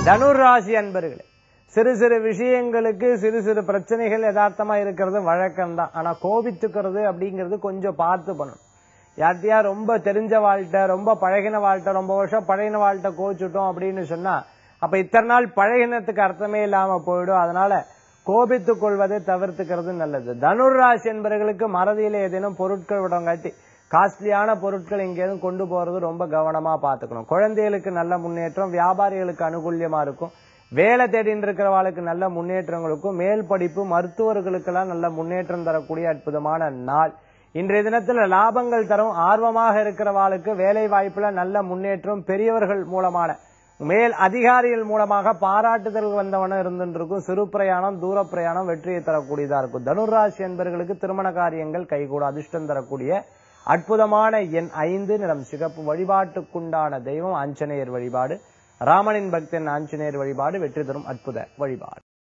தனுர் ராசி அன்பர்களே சிறு சிறு விஷயங்களுக்கு சிறு சிறு பிரச்சனைகள் யதார்த்தமா இருக்கிறது வழக்கம்தான் ஆனா கோபித்துக்கிறது அப்படிங்கிறது கொஞ்சம் பார்த்து பண்ணணும் யார்கிட்டயா ரொம்ப தெரிஞ்ச வாழ்கிட்ட ரொம்ப பழகின வாழ்கிட்ட ரொம்ப வருஷம் பழகின வாழ்கிட்ட கோச்சுட்டோம் அப்படின்னு சொன்னா அப்ப இத்தனை நாள் பழகினத்துக்கு அர்த்தமே இல்லாம போயிடும் அதனால கோபித்துக் கொள்வதை தவிர்த்துக்கிறது நல்லது தனுர் ராசி என்பவர்களுக்கு மறதியில ஏதேனும் பொருட்கள் விடங்காட்டி காஸ்ட்லியான பொருட்கள் எங்கேயும் கொண்டு போறது ரொம்ப கவனமா பாத்துக்கணும் குழந்தைகளுக்கு நல்ல முன்னேற்றம் வியாபாரிகளுக்கு அனுகூல்யமா இருக்கும் வேலை தேடின்னு இருக்கிறவாளுக்கு நல்ல முன்னேற்றங்களுக்கும் மேல் படிப்பு மருத்துவர்களுக்கெல்லாம் நல்ல முன்னேற்றம் தரக்கூடிய அற்புதமான நாள் இன்றைய தினத்துல லாபங்கள் தரும் ஆர்வமாக இருக்கிறவாளுக்கு வேலை வாய்ப்புல நல்ல முன்னேற்றம் பெரியவர்கள் மூலமான மேல் அதிகாரிகள் மூலமாக பாராட்டுதல் வந்தவன இருந்துட்டு இருக்கும் சிறு பிரயாணம் தூர பிரயாணம் வெற்றியை தரக்கூடியதா இருக்கும் தனுராசி என்பவர்களுக்கு திருமண காரியங்கள் கைகூட அதிர்ஷ்டம் தரக்கூடிய அற்புதமான எண் ஐந்து நிறம் சிகப்பு வழிபாட்டுக்குண்டான தெய்வம் ஆஞ்சநேயர் வழிபாடு ராமனின் பக்தன் ஆஞ்சநேயர் வழிபாடு வெற்றி தரும் அற்புத வழிபாடு